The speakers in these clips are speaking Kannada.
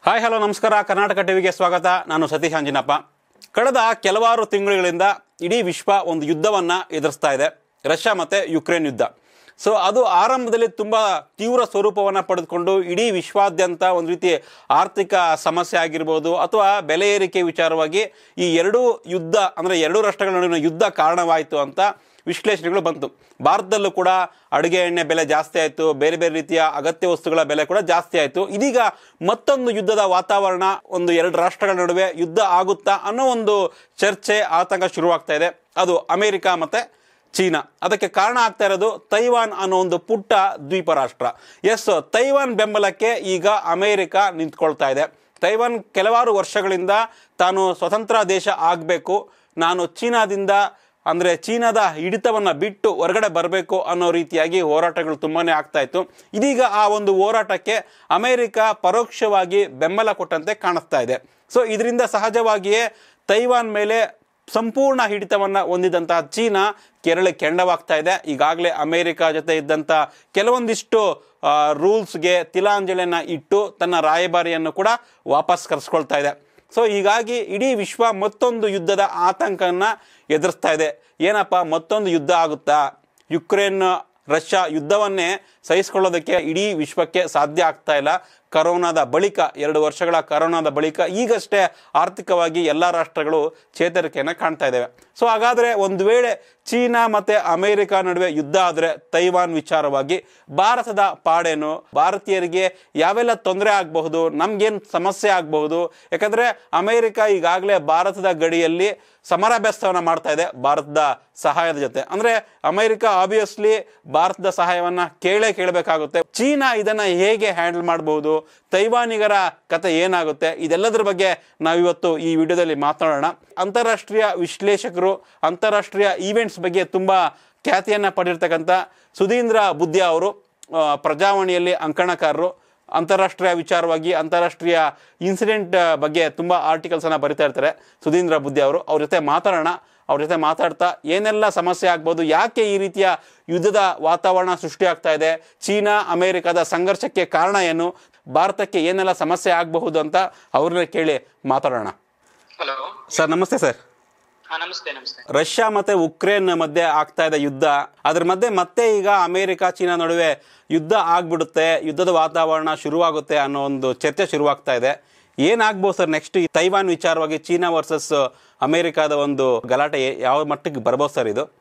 ಹಾಯ್ ಹಲೋ ನಮಸ್ಕಾರ ಕರ್ನಾಟಕ ಟಿವಿಗೆ ಸ್ವಾಗತ ನಾನು ಸತೀಶ್ ಅಂಜಿನಪ್ಪ ಕಳೆದ ಕೆಲವಾರು ತಿಂಗಳುಗಳಿಂದ ಇಡೀ ವಿಶ್ವ ಒಂದು ಯುದ್ಧವನ್ನು ಎದುರಿಸ್ತಾ ಇದೆ ರಷ್ಯಾ ಮತ್ತು ಯುಕ್ರೇನ್ ಯುದ್ಧ ಸೊ ಅದು ಆರಂಭದಲ್ಲಿ ತುಂಬ ತೀವ್ರ ಸ್ವರೂಪವನ್ನು ಪಡೆದುಕೊಂಡು ಇಡೀ ವಿಶ್ವಾದ್ಯಂತ ಒಂದು ರೀತಿ ಆರ್ಥಿಕ ಸಮಸ್ಯೆ ಆಗಿರ್ಬೋದು ಅಥವಾ ಬೆಲೆ ಏರಿಕೆ ವಿಚಾರವಾಗಿ ಈ ಎರಡೂ ಯುದ್ಧ ಅಂದರೆ ಎರಡೂ ರಾಷ್ಟ್ರಗಳ ನಡುವಿನ ಯುದ್ಧ ಕಾರಣವಾಯಿತು ಅಂತ ವಿಶ್ಲೇಷಣೆಗಳು ಬಂತು ಭಾರತದಲ್ಲೂ ಕೂಡ ಅಡುಗೆ ಎಣ್ಣೆ ಬೆಲೆ ಜಾಸ್ತಿ ಆಯಿತು ಬೇರೆ ಬೇರೆ ರೀತಿಯ ಅಗತ್ಯ ವಸ್ತುಗಳ ಬೆಲೆ ಕೂಡ ಜಾಸ್ತಿ ಆಯಿತು ಇದೀಗ ಮತ್ತೊಂದು ಯುದ್ಧದ ವಾತಾವರಣ ಒಂದು ಎರಡು ರಾಷ್ಟ್ರಗಳ ನಡುವೆ ಯುದ್ಧ ಆಗುತ್ತಾ ಅನ್ನೋ ಒಂದು ಚರ್ಚೆ ಆತಂಕ ಶುರುವಾಗ್ತಾ ಇದೆ ಅದು ಅಮೆರಿಕ ಮತ್ತು ಚೀನಾ ಅದಕ್ಕೆ ಕಾರಣ ಆಗ್ತಾ ಇರೋದು ತೈವಾನ್ ಅನ್ನೋ ಒಂದು ಪುಟ್ಟ ದ್ವೀಪ ರಾಷ್ಟ್ರ ಎಸ್ ತೈವಾನ್ ಬೆಂಬಲಕ್ಕೆ ಈಗ ಅಮೆರಿಕ ನಿಂತ್ಕೊಳ್ತಾ ಇದೆ ತೈವಾನ್ ಕೆಲವಾರು ವರ್ಷಗಳಿಂದ ತಾನು ಸ್ವತಂತ್ರ ದೇಶ ಆಗಬೇಕು ನಾನು ಚೀನಾದಿಂದ ಅಂದರೆ ಚೀನಾದ ಹಿಡಿತವನ್ನು ಬಿಟ್ಟು ಹೊರಗಡೆ ಬರಬೇಕು ಅನ್ನೋ ರೀತಿಯಾಗಿ ಹೋರಾಟಗಳು ತುಂಬಾ ಆಗ್ತಾ ಇತ್ತು ಇದೀಗ ಆ ಒಂದು ಹೋರಾಟಕ್ಕೆ ಅಮೆರಿಕ ಪರೋಕ್ಷವಾಗಿ ಬೆಂಬಲ ಕೊಟ್ಟಂತೆ ಕಾಣಿಸ್ತಾ ಇದೆ ಸೊ ಇದರಿಂದ ಸಹಜವಾಗಿಯೇ ತೈವಾನ್ ಮೇಲೆ ಸಂಪೂರ್ಣ ಹಿಡಿತವನ್ನು ಹೊಂದಿದಂತಹ ಚೀನಾ ಕೆರಳಿ ಕೆಂಡವಾಗ್ತಾ ಇದೆ ಈಗಾಗಲೇ ಅಮೆರಿಕ ಜೊತೆ ಇದ್ದಂಥ ಕೆಲವೊಂದಿಷ್ಟು ರೂಲ್ಸ್ಗೆ ತಿಲಾಂಜಲಿಯನ್ನು ಇಟ್ಟು ತನ್ನ ರಾಯಭಾರಿಯನ್ನು ಕೂಡ ವಾಪಸ್ ಕರೆಸ್ಕೊಳ್ತಾ ಇದೆ ಸೊ ಹೀಗಾಗಿ ಇಡೀ ವಿಶ್ವ ಮತ್ತೊಂದು ಯುದ್ಧದ ಆತಂಕವನ್ನು ಎದುರಿಸ್ತಾ ಇದೆ ಏನಪ್ಪ ಮತ್ತೊಂದು ಯುದ್ಧ ಆಗುತ್ತಾ ಯುಕ್ರೇನ್ ರಷ್ಯಾ ಯುದ್ಧವನ್ನೇ ಸಹಿಸ್ಕೊಳ್ಳೋದಕ್ಕೆ ಇಡೀ ವಿಶ್ವಕ್ಕೆ ಸಾಧ್ಯ ಆಗ್ತಾ ಇಲ್ಲ ಕರೋನಾದ ಬಳಿಕ ಎರಡು ವರ್ಷಗಳ ಕರೋನಾದ ಬಳಿಕ ಈಗಷ್ಟೇ ಆರ್ಥಿಕವಾಗಿ ಎಲ್ಲ ರಾಷ್ಟ್ರಗಳು ಚೇತರಿಕೆಯನ್ನು ಕಾಣ್ತಾ ಇದ್ದಾವೆ ಸೊ ಹಾಗಾದರೆ ಒಂದು ವೇಳೆ ಚೀನಾ ಮತ್ತು ಅಮೆರಿಕ ನಡುವೆ ಯುದ್ಧ ಆದರೆ ತೈವಾನ್ ವಿಚಾರವಾಗಿ ಭಾರತದ ಪಾಡೇನು ಭಾರತೀಯರಿಗೆ ಯಾವೆಲ್ಲ ತೊಂದರೆ ಆಗಬಹುದು ನಮಗೇನು ಸಮಸ್ಯೆ ಆಗಬಹುದು ಯಾಕಂದರೆ ಅಮೆರಿಕ ಈಗಾಗಲೇ ಭಾರತದ ಗಡಿಯಲ್ಲಿ ಸಮರಾಭ್ಯಾಸವನ್ನು ಮಾಡ್ತಾ ಇದೆ ಭಾರತದ ಸಹಾಯದ ಜೊತೆ ಅಂದರೆ ಅಮೆರಿಕ ಆಬ್ವಿಯಸ್ಲಿ ಭಾರತದ ಸಹಾಯವನ್ನು ಕೇಳೇ ಕೇಳಬೇಕಾಗುತ್ತೆ ಚೀನಾ ಇದನ್ನು ಹೇಗೆ ಹ್ಯಾಂಡಲ್ ಮಾಡಬಹುದು ತೈವಾನಿಗರ ಕತೆ ಏನಾಗುತ್ತೆ ಇದೆಲ್ಲದರ ಬಗ್ಗೆ ನಾವಿವತ್ತು ಈ ವಿಡಿಯೋದಲ್ಲಿ ಮಾತನಾಡೋಣ ಅಂತಾರಾಷ್ಟ್ರೀಯ ವಿಶ್ಲೇಷಕರು ಅಂತಾರಾಷ್ಟ್ರೀಯ ಈವೆಂಟ್ಸ್ ಬಗ್ಗೆ ತುಂಬ ಖ್ಯಾತಿಯನ್ನು ಪಡೆದಿರ್ತಕ್ಕಂಥ ಸುಧೀಂದ್ರ ಬುದ್ಧಿಯಾ ಅವರು ಆ, ಪ್ರಜಾವಾಣಿಯಲ್ಲಿ ಅಂಕಣಕಾರರು ಅಂತಾರಾಷ್ಟ್ರೀಯ ವಿಚಾರವಾಗಿ ಅಂತಾರಾಷ್ಟ್ರೀಯ ಇನ್ಸಿಡೆಂಟ್ ಬಗ್ಗೆ ತುಂಬ ಆರ್ಟಿಕಲ್ಸನ್ನು ಬರಿತಾ ಇರ್ತಾರೆ ಸುಧೀಂದ್ರ ಬುದ್ಧಿ ಅವರು ಅವ್ರ ಜೊತೆ ಮಾತಾಡೋಣ ಅವ್ರ ಜೊತೆ ಮಾತಾಡ್ತಾ ಏನೆಲ್ಲ ಸಮಸ್ಯೆ ಆಗ್ಬೋದು ಯಾಕೆ ಈ ರೀತಿಯ ಯುದ್ಧದ ವಾತಾವರಣ ಸೃಷ್ಟಿಯಾಗ್ತಾ ಇದೆ ಚೀನಾ ಅಮೆರಿಕದ ಸಂಘರ್ಷಕ್ಕೆ ಕಾರಣ ಏನು ಭಾರತಕ್ಕೆ ಏನೆಲ್ಲ ಸಮಸ್ಯೆ ಆಗಬಹುದು ಅಂತ ಅವ್ರನ್ನ ಕೇಳಿ ಮಾತಾಡೋಣ ಹಲೋ ಸರ್ ನಮಸ್ತೆ ಸರ್ ಹಾ ನಮಸ್ತೆ ನಮಸ್ತೆ ರಷ್ಯಾ ಮತ್ತೆ ಉಕ್ರೇನ್ ಮಧ್ಯೆ ಆಗ್ತಾ ಇದೆ ಯುದ್ಧ ಅದ್ರ ಮಧ್ಯೆ ಮತ್ತೆ ಈಗ ಅಮೆರಿಕ ಚೀನಾ ನಡುವೆ ಯುದ್ಧ ಆಗ್ಬಿಡುತ್ತೆ ಯುದ್ಧದ ವಾತಾವರಣ ಶುರುವಾಗುತ್ತೆ ಅನ್ನೋ ಒಂದು ಚರ್ಚೆ ಶುರುವಾಗ್ತಾ ಇದೆ ಏನಾಗ್ಬೋದು ಸರ್ ನೆಕ್ಸ್ಟ್ ತೈವಾನ್ ವಿಚಾರವಾಗಿ ಚೀನಾ ವರ್ಸಸ್ ಅಮೆರಿಕಾದ ಒಂದು ಗಲಾಟೆ ಯಾವ ಮಟ್ಟಿಗೆ ಬರ್ಬೋದು ಸರ್ ಇದು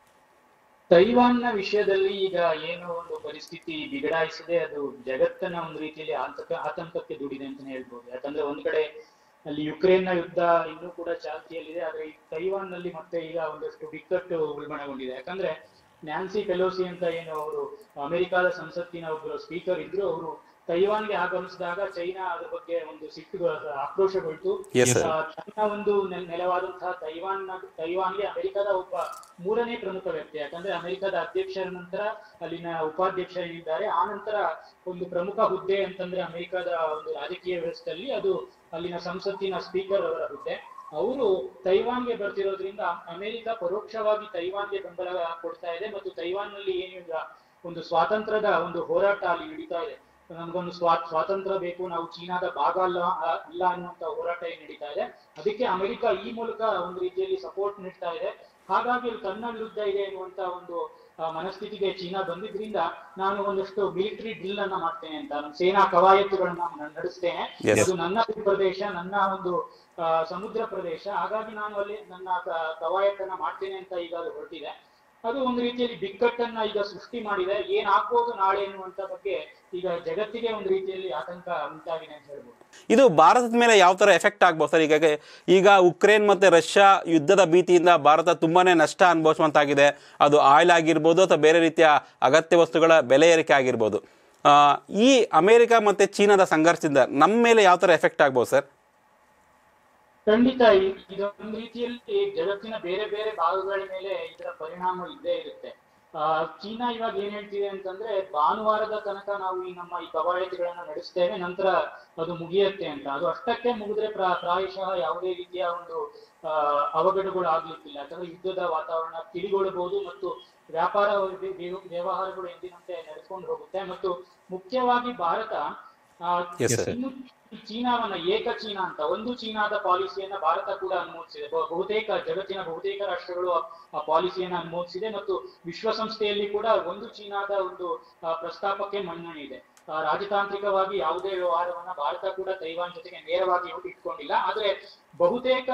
ತೈವಾನ್ನ ವಿಷಯದಲ್ಲಿ ಈಗ ಏನು ಒಂದು ಪರಿಸ್ಥಿತಿ ಬಿಗಡಾಯಿಸಿದೆ ಅದು ಜಗತ್ತನ್ನ ಒಂದು ರೀತಿಯಲ್ಲಿ ಆತಂಕ ಆತಂಕಕ್ಕೆ ದುಡಿದೆ ಅಂತಾನೆ ಹೇಳ್ಬೋದು ಯಾಕಂದ್ರೆ ಒಂದ್ ಕಡೆ ಅಲ್ಲಿ ಯುಕ್ರೇನ್ ನ ಯುದ್ಧ ಇನ್ನೂ ಕೂಡ ಚಾಲ್ತಿಯಲ್ಲಿದೆ ಆದ್ರೆ ಈ ತೈವಾನ್ ನಲ್ಲಿ ಮತ್ತೆ ಈಗ ಒಂದಷ್ಟು ಬಿಕ್ಕಟ್ಟು ಉಲ್ಬಣಗೊಂಡಿದೆ ಯಾಕಂದ್ರೆ ನ್ಯಾನ್ಸಿ ಪೆಲೋಸಿ ಅಂತ ಏನು ಅವರು ಅಮೆರಿಕಾದ ಸಂಸತ್ತಿನ ಒಬ್ಬರು ಸ್ಪೀಕರ್ ಇದ್ರು ಅವರು ತೈವಾನ್ಗೆ ಆಗಮಿಸಿದಾಗ ಚೈನಾ ಅದ್ರ ಬಗ್ಗೆ ಒಂದು ಸಿಟ್ಟು ಆಕ್ರೋಶಗೊಳ್ತು Yes, sir. ಆ, ತನ್ನ ಒಂದು ನೆಲ- ನೆಲವಾದಂತಹ ತೈವಾನ್ ತೈವಾನ್ಗೆ ಅಮೆರಿಕದ ಒಬ್ಬ ಮೂರನೇ ಪ್ರಮುಖ ವ್ಯಕ್ತಿ ಯಾಕಂದ್ರೆ ಅಮೆರಿಕದ ಅಧ್ಯಕ್ಷರ ನಂತರ ಅಲ್ಲಿನ ಉಪಾಧ್ಯಕ್ಷರಿದ್ದಾರೆ ಆ ನಂತರ ಒಂದು ಪ್ರಮುಖ ಹುದ್ದೆ ಅಂತಂದ್ರೆ ಅಮೆರಿಕದ ಒಂದು ರಾಜಕೀಯ ವ್ಯವಸ್ಥೆಯಲ್ಲಿ ಅದು ಅಲ್ಲಿನ ಸಂಸತ್ತಿನ ಸ್ಪೀಕರ್ ಅವರ ಹುದ್ದೆ ಅವರು ತೈವಾನ್ಗೆ ಬರ್ತಿರೋದ್ರಿಂದ ಅಮೆರಿಕ ಪರೋಕ್ಷವಾಗಿ ತೈವಾನ್ಗೆ ಬೆಂಬಲ ಕೊಡ್ತಾ ಇದೆ ಮತ್ತು ತೈವಾನ್ನಲ್ಲಿ ಏನು ಈಗ ಒಂದು ಸ್ವಾತಂತ್ರ್ಯದ ಒಂದು ಹೋರಾಟ ಅಲ್ಲಿ ನಡೀತಾ ಇದೆ ನಮ್ಗೊಂದು ಸ್ವಾ ಸ್ವಾತಂತ್ರ್ಯ ಬೇಕು ನಾವು ಚೀನಾದ ಭಾಗ ಅಲ್ಲ ಆ- ಅಲ್ಲ ಅನ್ನುವಂತ ಹೋರಾಟ ಏನ್ ನಡೀತಾ ಇದೆ ಅದಕ್ಕೆ ಅಮೆರಿಕ ಈ ಮೂಲಕ ಒಂದು ರೀತಿಯಲ್ಲಿ ಸಪೋರ್ಟ್ ನೀಡ್ತಾ ಇದೆ ಹಾಗಾಗಿ ಇದು ತನ್ನ ವಿರುದ್ಧ ಇದೆ ಎನ್ನುವಂತ ಒಂದು ಆ, ಮನಸ್ಥಿತಿಗೆ ಚೀನಾ ಬಂದಿದ್ರಿಂದ ನಾನು ಒಂದಷ್ಟು ಮಿಲಿಟರಿ ಡ್ರಿಲ್ ಅನ್ನ ಮಾಡ್ತೇನೆ ಅಂತ ನಾನು ಸೇನಾ ಕವಾಯತುಗಳನ್ನ ನ- ನಡೆಸ್ತೇನೆ Yes. ಅದು ನನ್ನ ಪ್ರದೇಶ ನನ್ನ ಒಂದು ಆ, ಸಮುದ್ರ ಪ್ರದೇಶ ಹಾಗಾಗಿ ನಾನು ಅಲ್ಲಿ ನನ್ನ ಕ- ಕವಾಯತನ್ನ ಮಾಡ್ತೇನೆ ಅಂತ ಈಗ ಅದು ಹೊರಟಿದೆ ಅದು ಒಂದು ರೀತಿಯಲ್ಲಿ ಬಿಕ್ಕಟ್ಟನ್ನ ಈಗ ಸೃಷ್ಟಿ ಮಾಡಿದೆ ಏನಾಗ್ಬೋದು ನಾಳೆ ಎನ್ನುವಂತ ಬಗ್ಗೆ ಈಗ ಜಗತ್ತಿಗೆ ಒಂದು ರೀತಿಯಲ್ಲಿ ಆತಂಕ ಉಂಟಾಗಿದೆ ಅಂತ ಹೇಳ್ಬೋದು ಇದು ಭಾರತದ ಮೇಲೆ ಯಾವ ಥರ ಎಫೆಕ್ಟ್ ಆಗ್ಬೋದು ಸರ್ ಈಗ ಈಗ ಉಕ್ರೇನ್ ಮತ್ತು ರಷ್ಯಾ ಯುದ್ಧದ ಭೀತಿಯಿಂದ ಭಾರತ ತುಂಬಾ ನಷ್ಟ ಅನುಭವಿಸುವಂತಾಗಿದೆ ಅದು ಆಯಿಲ್ ಆಗಿರ್ಬೋದು ಅಥವಾ ಬೇರೆ ರೀತಿಯ ಅಗತ್ಯ ವಸ್ತುಗಳ ಬೆಲೆ ಏರಿಕೆ ಆಗಿರ್ಬೋದು ಆ, ಈ ಅಮೆರಿಕ ಮತ್ತು ಚೀನಾದ ಸಂಘರ್ಷದಿಂದ ನಮ್ಮ ಮೇಲೆ ಯಾವ ಥರ ಎಫೆಕ್ಟ್ ಆಗ್ಬೋದು ಸರ್ ಖಂಡಿತ ಇ- ಇದೊಂದು ರೀತಿಯಲ್ಲಿ ಜಗತ್ತಿನ ಬೇರೆ ಬೇರೆ ಭಾಗಗಳ ಮೇಲೆ ಇದರ ಪರಿಣಾಮ ಇದ್ದೇ ಇರುತ್ತೆ ಆ ಚೀನಾ ಇವಾಗ ಏನ್ ಹೇಳ್ತಿದೆ ಅಂತಂದ್ರೆ ಭಾನುವಾರದ ತನಕ ನಾವು ಈ ನಮ್ಮ ಈ ಕವಾಯತುಗಳನ್ನ ನಡೆಸ್ತೇವೆ ನಂತರ ಅದು ಮುಗಿಯುತ್ತೆ ಅಂತ ಅದು ಅಷ್ಟಕ್ಕೆ ಮುಗಿದ್ರೆ ಪ್ರಾ- ಪ್ರಾಯಶಃ ಯಾವುದೇ ರೀತಿಯ ಒಂದು ಆ ಅವಘಡಗಳು ಆಗ್ಲಿಕ್ಕಿಲ್ಲ ಯಾಕಂದ್ರೆ ಯುದ್ಧದ ವಾತಾವರಣ ತಿಳಿಗೊಳ್ಳಬಹುದು ಮತ್ತು ವ್ಯಾಪಾರ ವ್ಯ- ವ್ಯ- ವ್ಯವಹಾರಗಳು ಎಂದಿನಂತೆ ನಡೆದುಕೊಂಡು ಹೋಗುತ್ತೆ ಮತ್ತು ಮುಖ್ಯವಾಗಿ ಭಾರತ ಆ, Yes, sir. ಇನ್ನು ಚೀನಾವನ್ನ ಏಕ ಚೀನಾ ಅಂತ ಒಂದು ಚೀನಾದ ಪಾಲಿಸಿಯನ್ನ ಭಾರತ ಕೂಡ ಅನುಮೋದಿಸಿದೆ ಬಹು- ಬಹುತೇಕ ಜಗತ್ತಿನ ಬಹುತೇಕ ರಾಷ್ಟ್ರಗಳು ಆ- ಆ ಪಾಲಿಸಿಯನ್ನ ಅನುಮೋದಿಸಿದೆ ಮತ್ತು ವಿಶ್ವಸಂಸ್ಥೆಯಲ್ಲಿ ಕೂಡ ಒಂದು ಚೀನಾದ ಒಂದು ಆ, ಪ್ರಸ್ತಾಪಕ್ಕೆ ಮನ್ನಣೆ ಇದೆ ಆ, ರಾಜತಾಂತ್ರಿಕವಾಗಿ ಯಾವುದೇ ವ್ಯವಹಾರವನ್ನ ಭಾರತ ಕೂಡ ತೈವಾನ್ ಜೊತೆಗೆ ನೇರವಾಗಿ ಇಟ್ಕೊಂಡಿಲ್ಲ ಆದ್ರೆ ಬಹುತೇಕ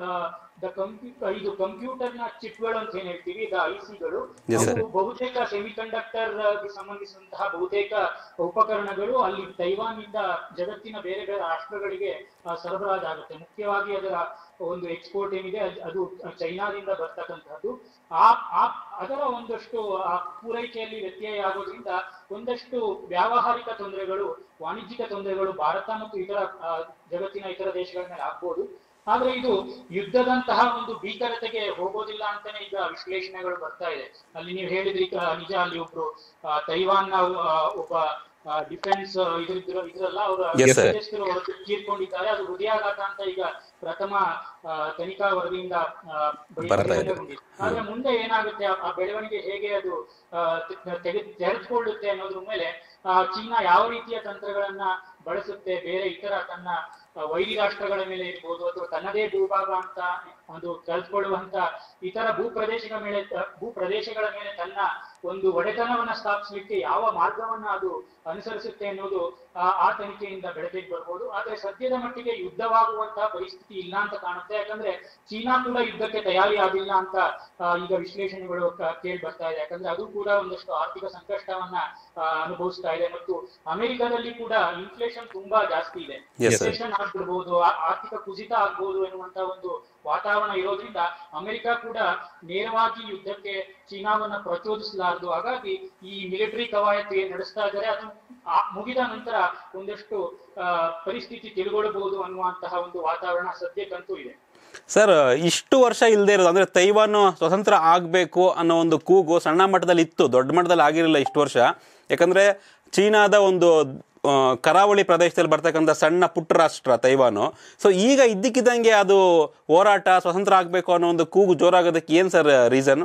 ದ ಕಂಪ್ಯೂ ಇದು ಕಂಪ್ಯೂಟರ್ ನ ಚಿಪ್ಗಳು ಅಂತ ಏನ್ ಹೇಳ್ತೀವಿ ದ ಐಸಿಗಳು Yes, sir. ಬಹುತೇಕ ಸೆಮಿಕಂಡಕ್ಟರ್ ಸಂಬಂಧಿಸಿದಂತಹ ಬಹುತೇಕ ಉಪಕರಣಗಳು ಅಲ್ಲಿ ತೈವಾನ್ ಇಂದ ಜಗತ್ತಿನ ಬೇರೆ ಬೇರೆ ರಾಷ್ಟ್ರಗಳಿಗೆ ಆ, ಸರಬರಾಜಾಗುತ್ತೆ ಮುಖ್ಯವಾಗಿ ಅದರ ಒಂದು ಎಕ್ಸ್ಪೋರ್ಟ್ ಏನಿದೆ ಅದ್- ಅದು ಚೈನಾದಿಂದ ಬರ್ತಕ್ಕಂತಹದ್ದು ಆ ಆ ಅದರ ಒಂದಷ್ಟು ಆ ಪೂರೈಕೆಯಲ್ಲಿ ವ್ಯತ್ಯಯ ಆಗೋದ್ರಿಂದ ಒಂದಷ್ಟು ವ್ಯಾವಹಾರಿಕ ತೊಂದರೆಗಳು ವಾಣಿಜ್ಯಿಕ ತೊಂದರೆಗಳು ಭಾರತ ಮತ್ತು ಇತರ ಆ, ಜಗತ್ತಿನ ಇತರ ದೇಶಗಳ ಮೇಲೆ ಆಗ್ಬೋದು ಆದ್ರೆ ಇದು ಯುದ್ಧದಂತಹ ಒಂದು ಭೀಕರತೆಗೆ ಹೋಗೋದಿಲ್ಲ ಅಂತಾನೆ ಈಗ ವಿಶ್ಲೇಷಣೆಗಳು ಬರ್ತಾ ಇದೆ ಅಲ್ಲಿ ನೀವು ಹೇಳಿದ್ರಿ ಕ- ನಿಜ ಅಲ್ಲಿ ಒಬ್ರು ಆ, ತೈವಾನ್ನ ಆ, ಒಬ್ಬ ಡಿಫೆನ್ಸ್ ಇದ್ರ ಇದ್ರಲ್ಲ ಅವರ Yes, sir. ಮುಖ್ಯಸ್ಥರು ಅವರು ತೀರ್ಕೊಂಡಿದ್ದಾರೆ ಅದು ಹೃದಯಾಘಾತ ಅಂತ ಈಗ ಪ್ರಥಮ ಆ, ತನಿಖಾ ವರದಿಯಿಂದ ಆ, ಬಳಿ- ಬರ್ತಾ ಇದೆ. ಬಹಿರಂಗಗೊಂಡಿದೆ. ಆದ್ರೆ ಮುಂದೆ ಏನಾಗುತ್ತೆ ಆ- ಆ ಬೆಳವಣಿಗೆ ಹೇಗೆ ಅದು ಆ, ತೆ- ತೆಗೆ ತೆರೆದುಕೊಳ್ಳುತ್ತೆ ಅನ್ನೋದ್ರ ಮೇಲೆ ಆ, ಚೀನಾ ಯಾವ ರೀತಿಯ ತಂತ್ರಗಳನ್ನ ಬಳಸುತ್ತೆ ಬೇರೆ ಇತರ ತನ್ನ ಆ, ವೈರಿ ರಾಷ್ಟ್ರಗಳ ಮೇಲೆ ಇರ್ಬೋದು ಅಥವಾ ತನ್ನದೇ ಭೂಭಾಗ ಅಂತ ಒಂದು ಕಳೆದುಕೊಳ್ಳುವಂತ ಇತರ ಭೂ ಪ್ರದೇಶಗಳ ಮೇಲೆ ಭೂ ಪ್ರದೇಶಗಳ ಮೇಲೆ ತನ್ನ ಒಂದು ಒಡೆತನವನ್ನ ಸ್ಥಾಪಿಸಲಿಕ್ಕೆ ಯಾವ ಮಾರ್ಗವನ್ನ ಅದು ಅನುಸರಿಸುತ್ತೆ ಅನ್ನೋದು ಆ ಆ ತನಿಖೆಯಿಂದ ಬೆಳಕಿಗೆ ಬರ್ಬೋದು ಆದ್ರೆ ಸದ್ಯದ ಮಟ್ಟಿಗೆ ಯುದ್ಧವಾಗುವಂತಹ ಪರಿಸ್ಥಿತಿ ಇಲ್ಲ ಅಂತ ಕಾಣುತ್ತೆ ಯಾಕಂದ್ರೆ ಚೀನಾ ಕೂಡ ಯುದ್ಧಕ್ಕೆ ತಯಾರಿ ಆಗಿಲ್ಲ ಅಂತ ಆ, ಈಗ ವಿಶ್ಲೇಷಣೆಗಳು ಕ- ಕೇಳಿ ಬರ್ತಾ ಇದೆ ಯಾಕಂದ್ರೆ ಅದು ಕೂಡ ಒಂದಷ್ಟು ಆರ್ಥಿಕ ಸಂಕಷ್ಟವನ್ನ ಆ, ಅನುಭವಿಸ್ತಾ ಇದೆ ಮತ್ತು ಅಮೆರಿಕದಲ್ಲಿ ಕೂಡ ಇನ್ಫ್ಲೇಷನ್ ತುಂಬಾ ಜಾಸ್ತಿ ಇದೆ Yes, sir. Recession ಆಗ್ಬಿಡ್ಬೋದು ಆ- ಆರ್ಥಿಕ ಕುಸಿತ ಆಗ್ಬೋದು ಎನ್ನುವಂತ ಒಂದು ವಾತಾವರಣ ಇರೋದ್ರಿಂದ ಅಮೆರಿಕ ಕೂಡ ನೇರವಾಗಿ ಯುದ್ಧಕ್ಕೆ ಚೀನಾವನ್ನ ಪ್ರಚೋದಿಸಲಾರದು ಹಾಗಾಗಿ ಈ ಮಿಲಿಟರಿ ಕವಾಯತು ಏನ್ ನಡೆಸ್ತಾ ಇದ್ದಾರೆ ಅದು ಆ- ಮುಗಿದ ನಂತರ ಒಂದಷ್ಟು ಆ, ಪರಿಸ್ಥಿತಿ ತಿರುಗೊಳ್ಳಬಹುದು ಅನ್ನುವಂತಹ ಒಂದು ವಾತಾವರಣ ಸದ್ಯಕ್ಕಂತೂ ಇದೆ ಸರ್ ಇಷ್ಟು ವರ್ಷ ಇಲ್ಲದೆ ಇರೋದು ಅಂದರೆ ತೈವಾನ್ ಸ್ವತಂತ್ರ ಆಗಬೇಕು ಅನ್ನೋ ಒಂದು ಕೂಗು ಸಣ್ಣ ಮಟ್ಟದಲ್ಲಿ ಇತ್ತು ದೊಡ್ಡ ಮಟ್ಟದಲ್ಲಿ ಆಗಿರಲಿಲ್ಲ ಇಷ್ಟು ವರ್ಷ ಯಾಕಂದರೆ ಚೀನಾದ ಒಂದು ಆ, ಕರಾವಳಿ ಪ್ರದೇಶದಲ್ಲಿ ಬರ್ತಕ್ಕಂಥ ಸಣ್ಣ ಪುಟ್ಟ ರಾಷ್ಟ್ರ ತೈವಾನು ಸೊ ಈಗ ಇದ್ದಕ್ಕಿದ್ದಂಗೆ ಅದು ಹೋರಾಟ ಸ್ವತಂತ್ರ ಆಗಬೇಕು ಅನ್ನೋ ಒಂದು ಕೂಗು ಜೋರಾಗೋದಕ್ಕೆ ಏನು ಸರ್ ರೀಸನ್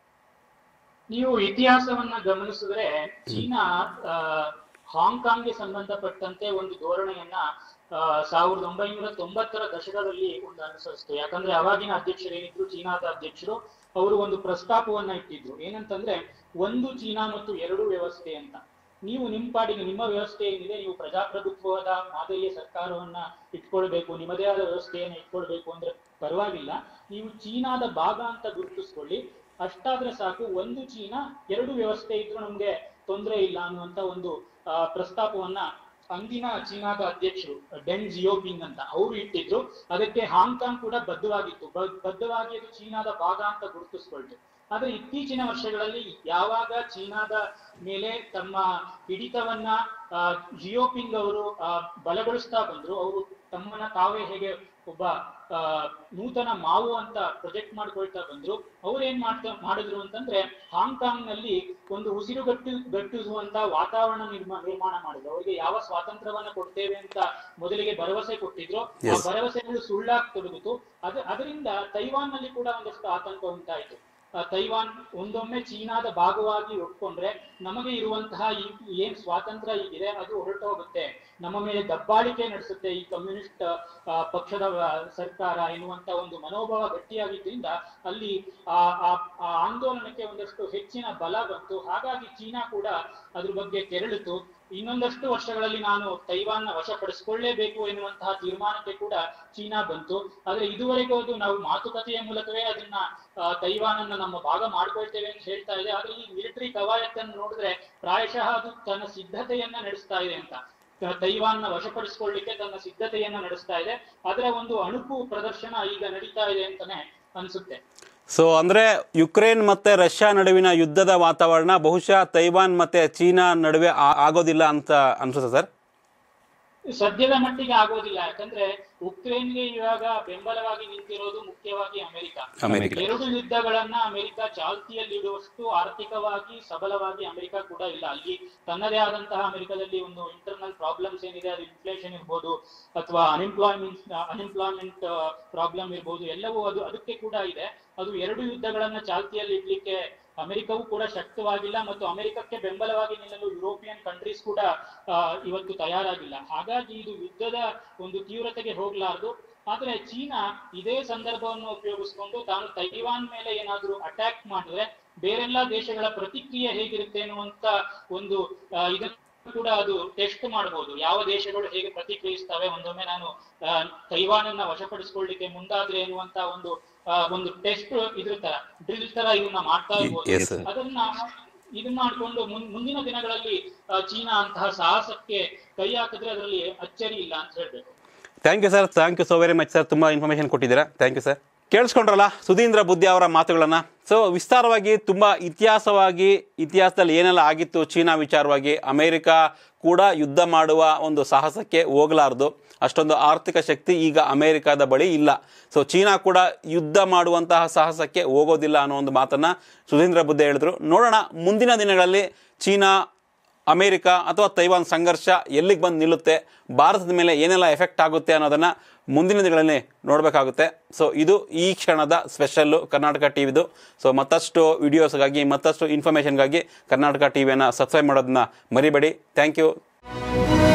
ನೀವು ಇತಿಹಾಸವನ್ನ ಗಮನಿಸಿದ್ರೆ ಚೀನಾ ಆ, ಹಾಂಗ್ಕಾಂಗ್ಗೆ ಸಂಬಂಧಪಟ್ಟಂತೆ ಒಂದು ಧೋರಣೆಯನ್ನ ಆ, ಸಾವಿರದ ಒಂಬೈನೂರ ತೊಂಬತ್ತರ ದಶಕದಲ್ಲಿ ಒಂದು ಅನುಸರಿಸಿತು ಯಾಕಂದ್ರೆ ಅವಾಗಿನ ಅಧ್ಯಕ್ಷರೇನಿದ್ರು ಚೀನಾದ ಅಧ್ಯಕ್ಷರು ಅವರು ಒಂದು ಪ್ರಸ್ತಾಪವನ್ನ ಇಟ್ಟಿದ್ರು ಏನಂತಂದ್ರೆ ಒಂದು ಚೀನಾ ಮತ್ತು ಎರಡು ವ್ಯವಸ್ಥೆ ಅಂತ ನೀವು ನಿಮ್ಮ ಪಾಡಿಗೆ ನಿಮ್ಮ ವ್ಯವಸ್ಥೆ ಏನಿದೆ ನೀವು ಪ್ರಜಾಪ್ರಭುತ್ವದ ಮಾದರಿಯ ಸರ್ಕಾರವನ್ನ ಇಟ್ಕೊಳ್ಬೇಕು ನಿಮ್ಮದೇ ಆದ ವ್ಯವಸ್ಥೆಯನ್ನ ಇಟ್ಕೊಳ್ಬೇಕು ಅಂದ್ರೆ ಪರವಾಗಿಲ್ಲ ನೀವು ಚೀನಾದ ಭಾಗ ಅಂತ ಗುರುತಿಸ್ಕೊಳ್ಳಿ ಅಷ್ಟಾದ್ರೆ ಸಾಕು ಒಂದು ಚೀನಾ ಎರಡು ವ್ಯವಸ್ಥೆ ಇದ್ರೂ ನಮ್ಗೆ ತೊಂದರೆ ಇಲ್ಲ ಅನ್ನುವಂತ ಒಂದು ಆ, ಪ್ರಸ್ತಾಪವನ್ನ ಅಂದಿನ ಚೀನಾದ ಅಧ್ಯಕ್ಷರು ಡೆನ್ ಜಿಯೋಪಿಂಗ್ ಅಂತ ಅವರು ಇಟ್ಟಿದ್ರು ಅದಕ್ಕೆ ಹಾಂಗ್ಕಾಂಗ್ ಕೂಡ ಬದ್ಧವಾಗಿತ್ತು ಬ- ಬದ್ಧವಾಗಿ ಅದು ಚೀನಾದ ಭಾಗ ಅಂತ ಗುರುತಿಸ್ಕೊಳ್ತು ಆದ್ರೆ ಇತ್ತೀಚಿನ ವರ್ಷಗಳಲ್ಲಿ ಯಾವಾಗ ಚೀನಾದ ಮೇಲೆ ತಮ್ಮ ಹಿಡಿತವನ್ನ ಆ, ಜಿಯೋಪಿಂಗ್ ಅವರು ಆ, ಬಲಗೊಳಿಸ್ತಾ ಬಂದ್ರು ಅವರು ತಮ್ಮನ್ನ ತಾವೇ ಹೇಗೆ ಒಬ್ಬ ಆ, ನೂತನ ಮಾವು ಅಂತ ಪ್ರೊಜೆಕ್ಟ್ ಮಾಡ್ಕೊಳ್ತಾ ಬಂದ್ರು ಅವ್ರು ಏನ್ ಮಾಡ್ತಾ ಮಾಡಿದ್ರು ಅಂತಂದ್ರೆ ಹಾಂಗ್ಕಾಂಗ್ ನಲ್ಲಿ ಒಂದು ಉಸಿರುಗಟ್ಟು ಗಟ್ಟಿಸುವಂತ ವಾತಾವರಣ ನಿರ್ಮಾ ನಿರ್ಮಾಣ ಮಾಡಿದ್ರು ಅವರಿಗೆ ಯಾವ ಸ್ವಾತಂತ್ರ್ಯವನ್ನ ಕೊಡ್ತೇವೆ ಅಂತ ಮೊದಲಿಗೆ ಭರವಸೆ ಕೊಟ್ಟಿದ್ರು ಆ Yes. ಭರವಸೆಗಳು ಸುಳ್ಳಾಗಿ ತೊಡಗಿತು ಅದ ಅದರಿಂದ ತೈವಾನ್ ನಲ್ಲಿ ಕೂಡ ಒಂದಷ್ಟು ಆತಂಕ ಉಂಟಾಯಿತು ಆ, ತೈವಾನ್ ಒಂದೊಮ್ಮೆ ಚೀನಾದ ಭಾಗವಾಗಿ ಒಪ್ಕೊಂಡ್ರೆ ನಮಗೆ ಇರುವಂತಹ ಈ ಏನ್ ಸ್ವಾತಂತ್ರ್ಯ ಈಗಿದೆ ಅದು ಹೊರಟೋಗುತ್ತೆ ನಮ್ಮ ಮೇಲೆ ದಬ್ಬಾಳಿಕೆ ನಡೆಸುತ್ತೆ ಈ ಕಮ್ಯುನಿಸ್ಟ್ ಆ, ಪಕ್ಷದ ಆ, ಸರ್ಕಾರ ಎನ್ನುವಂತ ಒಂದು ಮನೋಭಾವ ಗಟ್ಟಿಯಾಗಿದ್ದರಿಂದ ಅಲ್ಲಿ ಆ ಆ- ಆ ಆಂದೋಲನಕ್ಕೆ ಒಂದಷ್ಟು ಹೆಚ್ಚಿನ ಬಲ ಬಂತು ಹಾಗಾಗಿ ಚೀನಾ ಕೂಡ ಅದ್ರ ಬಗ್ಗೆ ತೆರಳಿತು ಇನ್ನೊಂದಷ್ಟು ವರ್ಷಗಳಲ್ಲಿ ನಾನು ತೈವಾನ್ನ ವಶಪಡಿಸಿಕೊಳ್ಳೇಬೇಕು ಎನ್ನುವಂತಹ ತೀರ್ಮಾನಕ್ಕೆ ಕೂಡ ಚೀನಾ ಬಂತು ಆದ್ರೆ ಇದುವರೆಗೂ ಅದು ನಾವು ಮಾತುಕತೆಯ ಮೂಲಕವೇ ಅದನ್ನ ಆ, ತೈವಾನನ್ನ ನಮ್ಮ ಭಾಗ ಮಾಡ್ಕೊಳ್ತೇವೆ ಅಂತ ಹೇಳ್ತಾ ಇದೆ ಆದ್ರೆ ಈ ಮಿಲಿಟರಿ ಕವಾಯತನ್ನು ನೋಡಿದ್ರೆ ಪ್ರಾಯಶಃ ಅದು ತನ್ನ ಸಿದ್ಧತೆಯನ್ನ ನಡೆಸ್ತಾ ಇದೆ ಅಂತ ತ- ತೈವಾನ್ನ ವಶಪಡಿಸಿಕೊಳ್ಳಿಕ್ಕೆ ತನ್ನ ಸಿದ್ಧತೆಯನ್ನ ನಡೆಸ್ತಾ ಇದೆ ಅದರ ಒಂದು ಅಣುಕು ಪ್ರದರ್ಶನ ಈಗ ನಡೀತಾ ಇದೆ ಅಂತಾನೆ ಅನ್ಸುತ್ತೆ ಸೊ ಅಂದರೆ ಯುಕ್ರೇನ್ ಮತ್ತು ರಷ್ಯಾ ನಡುವಿನ ಯುದ್ಧದ ವಾತಾವರಣ ಬಹುಶಃ ತೈವಾನ್ ಮತ್ತು ಚೀನಾ ನಡುವೆ ಆ- ಆಗೋದಿಲ್ಲ ಅಂತ ಅನ್ಸುತ್ತೆ ಸರ್ ಸದ್ಯದ ಮಟ್ಟಿಗೆ ಆಗೋದಿಲ್ಲ ಯಾಕಂದ್ರೆ ಉಕ್ರೇನ್ಗೆ ಇವಾಗ ಬೆಂಬಲವಾಗಿ ನಿಂತಿರೋದು ಮುಖ್ಯವಾಗಿ ಅಮೆರಿಕ ಅಮೆರಿಕ. ಎರಡು ಯುದ್ಧಗಳನ್ನ ಅಮೆರಿಕ ಚಾಲ್ತಿಯಲ್ಲಿಡುವಷ್ಟು ಆರ್ಥಿಕವಾಗಿ ಸಬಲವಾಗಿ ಅಮೆರಿಕ ಕೂಡ ಇಲ್ಲ ಅಲ್ಲಿ ತನ್ನದೇ ಆದಂತಹ ಅಮೆರಿಕದಲ್ಲಿ ಒಂದು ಇಂಟರ್ನಲ್ ಪ್ರಾಬ್ಲಮ್ಸ್ ಏನಿದೆ ಅದು ಇನ್ಫ್ಲೇಷನ್ ಇರ್ಬೋದು ಅಥವಾ ಅನ್ಎಂಪ್ಲಾಯ್ಮೆಂಟ್ ಅನ್ಎಂಪ್ಲಾಯ್ಮೆಂಟ್ ಪ್ರಾಬ್ಲಮ್ ಇರ್ಬೋದು ಎಲ್ಲವೂ ಅದು ಅದಕ್ಕೆ ಕೂಡ ಇದೆ ಅದು ಎರಡು ಯುದ್ಧಗಳನ್ನ ಚಾಲ್ತಿಯಲ್ಲಿ ಇಡ್ಲಿಕ್ಕೆ ಅಮೆರಿಕವೂ ಕೂಡ ಶಕ್ತವಾಗಿಲ್ಲ ಮತ್ತು ಅಮೆರಿಕಕ್ಕೆ ಬೆಂಬಲವಾಗಿ ನಿಲ್ಲಲು ಯುರೋಪಿಯನ್ ಕಂಟ್ರೀಸ್ ಕೂಡ ಆ, ಇವತ್ತು ತಯಾರಾಗಿಲ್ಲ ಹಾಗಾಗಿ ಇದು ಯುದ್ಧದ ಒಂದು ತೀವ್ರತೆಗೆ ಹೋಗ್ಲಾರ್ದು ಆದ್ರೆ ಚೀನಾ ಇದೇ ಸಂದರ್ಭವನ್ನು ಉಪಯೋಗಿಸಿಕೊಂಡು ತಾನು ತೈವಾನ್ ಮೇಲೆ ಏನಾದ್ರೂ ಅಟ್ಯಾಕ್ ಮಾಡಿದ್ರೆ ಬೇರೆಲ್ಲಾ ದೇಶಗಳ ಪ್ರತಿಕ್ರಿಯೆ ಹೇಗಿರುತ್ತೆ ಅನ್ನುವಂತ ಒಂದು ಆ, ಇದನ್ನ ಕೂಡ ಅದು ಟೆಸ್ಟ್ ಮಾಡಬಹುದು ಯಾವ ದೇಶಗಳು ಹೇಗೆ ಪ್ರತಿಕ್ರಿಯಿಸ್ತವೆ ಒಂದೊಮ್ಮೆ ನಾನು ಆ, ತೈವಾನನ್ನ ವಶಪಡಿಸಿಕೊಳ್ಳಿಕ್ಕೆ ಮುಂದಾದ್ರೆ ಎನ್ನುವಂತ ಒಂದು ಆ, ಒಂದು ಟೆಸ್ಟ್ ಇದ್ರ ತರ ಡ್ರಿಲ್ ತರ ಇದನ್ನ ಮಾಡ್ತಾ ಇರ್ಬೋದು Yes, sir. ಅದನ್ನ ಇದು ಮಾಡ್ಕೊಂಡು ಮುನ್- ಮುಂದಿನ ದಿನಗಳಲ್ಲಿ ಆ, ಚೀನಾ ಅಂತಹ ಸಾಹಸಕ್ಕೆ ಕೈ ಹಾಕಿದ್ರೆ ಅದರಲ್ಲಿ ಅಚ್ಚರಿ ಇಲ್ಲ ಅಂತ ಹೇಳ್ಬೇಕು thank you sir thank you so very much sir ತುಂಬ ಇನ್ಫಾರ್ಮೇಷನ್ ಕೊಟ್ಟಿದ್ದೀರಾ ಥ್ಯಾಂಕ್ ಯು ಸರ್ ಕೇಳಿಸ್ಕೊಂಡ್ರಲ್ಲ ಸುಧೀಂದ್ರ ಬುದ್ಧಿ ಅವರ ಮಾತುಗಳನ್ನು ಸೊ ವಿಸ್ತಾರವಾಗಿ ತುಂಬ ಇತಿಹಾಸವಾಗಿ ಇತಿಹಾಸದಲ್ಲಿ ಏನೆಲ್ಲ ಆಗಿತ್ತು ಚೀನಾ ವಿಚಾರವಾಗಿ ಅಮೇರಿಕ ಕೂಡ ಯುದ್ಧ ಮಾಡುವ ಒಂದು ಸಾಹಸಕ್ಕೆ ಹೋಗಲಾರ್ದು ಅಷ್ಟೊಂದು ಆರ್ಥಿಕ ಶಕ್ತಿ ಈಗ ಅಮೇರಿಕಾದ ಬಳಿ ಇಲ್ಲ ಸೊ ಚೀನಾ ಕೂಡ ಯುದ್ಧ ಮಾಡುವಂತಹ ಸಾಹಸಕ್ಕೆ ಹೋಗೋದಿಲ್ಲ ಅನ್ನೋ ಒಂದು ಮಾತನ್ನು ಸುಧೀಂದ್ರ ಬುದ್ಧಿ ಹೇಳಿದ್ರು ನೋಡೋಣ ಮುಂದಿನ ದಿನಗಳಲ್ಲಿ ಚೀನಾ ಅಮೇರಿಕ ಅಥವಾ ತೈವಾನ್ ಸಂಘರ್ಷ ಎಲ್ಲಿಗೆ ಬಂದು ನಿಲ್ಲುತ್ತೆ ಭಾರತದ ಮೇಲೆ ಏನೆಲ್ಲ ಎಫೆಕ್ಟ್ ಆಗುತ್ತೆ ಅನ್ನೋದನ್ನು ಮುಂದಿನ ದಿನಗಳಲ್ಲಿ ನೋಡಬೇಕಾಗುತ್ತೆ ಸೊ ಇದು ಈ ಕ್ಷಣದ ಸ್ಪೆಷಲ್ಲು ಕರ್ನಾಟಕ ಟಿವಿದು ಸೊ ಮತ್ತಷ್ಟು ವಿಡಿಯೋಸ್ಗಾಗಿ ಮತ್ತಷ್ಟು ಇನ್ಫಾರ್ಮೇಷನ್ಗಾಗಿ ಕರ್ನಾಟಕ ಟಿವಿಯನ್ನು ಸಬ್ಸ್ಕ್ರೈಬ್ ಮಾಡೋದನ್ನ ಮರಿಬೇಡಿ ಥ್ಯಾಂಕ್ ಯು